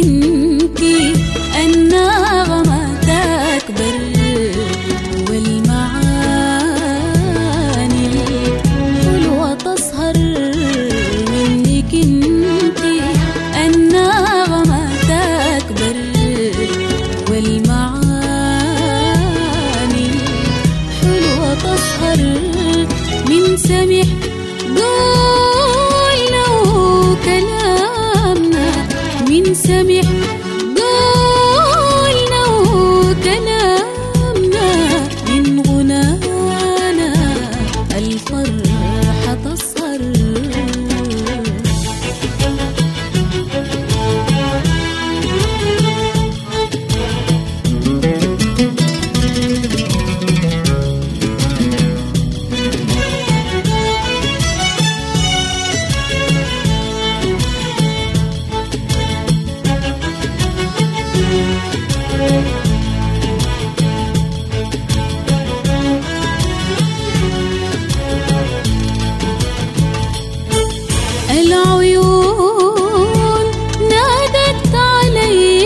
انتي النغمة تكبر والمعاني الحلوة تسهر منك انتي النغمة تكبر والمعاني الحلوة تسهر من سمح قولنا وكلامنا من سمح قولنا وكلامنا من غنانا الفرحة تسهر العيون نادت علي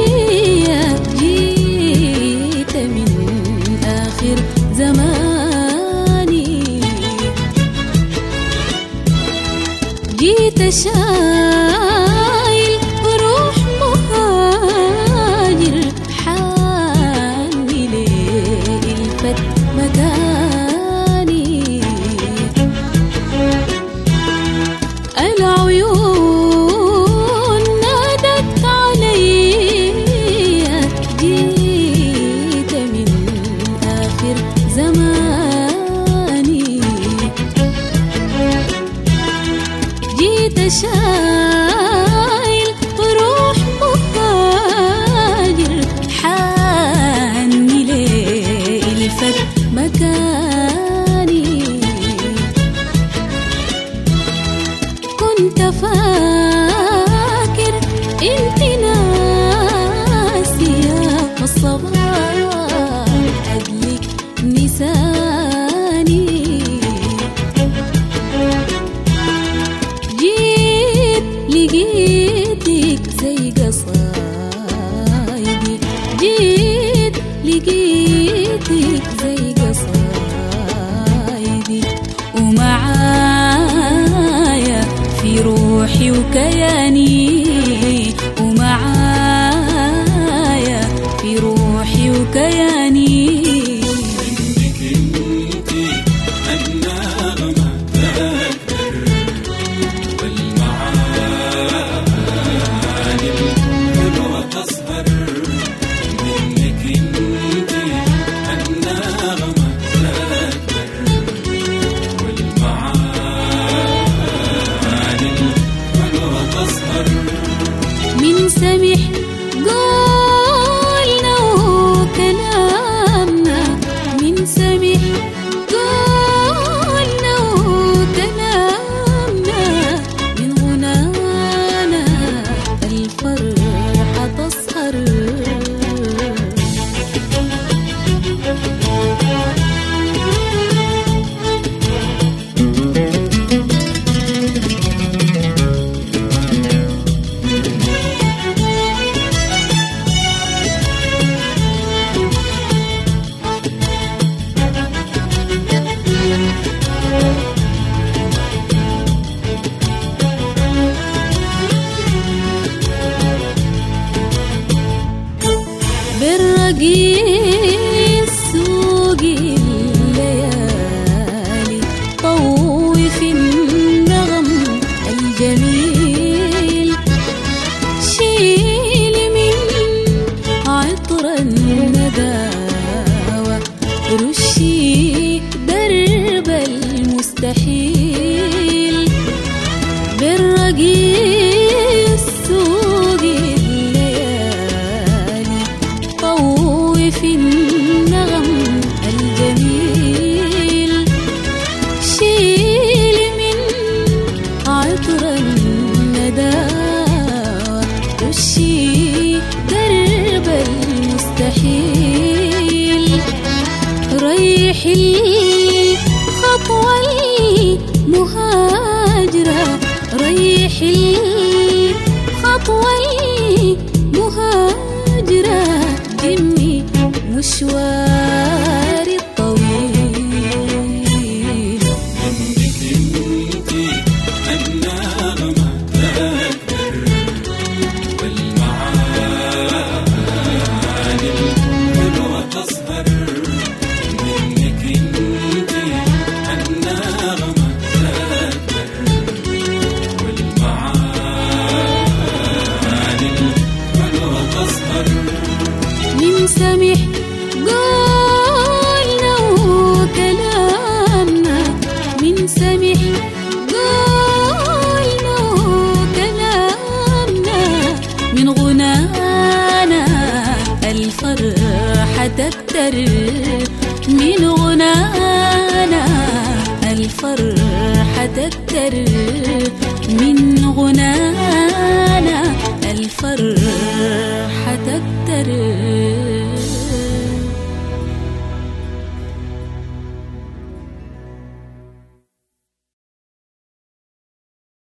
جيت من آخر زماني جيت شايل روح مهاجر حاني لإلفت مكاني العيون نادت علي جيت من آخر زماني جيت شايل روح مهاجر حاني لإلفت مكاني كنت فاكر انت ناسية والصباح أجلك نساني جيت لقيتك زي قصايدي جيت لقيتك زي قصايدي ومعايا في روحي وكياني ومعايا في روحي وكياني عندك انتي النغمة تكبر والمعاني الحلوة تسهر منك انتي النغمة تكبر والمعاني الحلوة تسهر من سمح قولنا وكلامنا من سمح قولنا وكلامنا من غنانا الفرحة تسهر بالرقيق سوق الليالي طوف النغم الجميل شيل من عطر النداوة رشي درب المستحيل بالرقيق سوق الليالي طوف النغم الجميل شيل من عطر النداوة رشي درب المستحيل ريحي الخطوة المهاجرة ريحي الخطوة مهاجرة جمي مشواري الطويل منك انتي النغمة تكبر والمعاني الحلوة تظهر منك انتي النغمة تكبر والمعاني الحلوة تظهر من سمح قولنا وكلامنا من سمح قولنا وكلامنا من غنانا الفرحة تكتر من غنانا الفرحة تكتر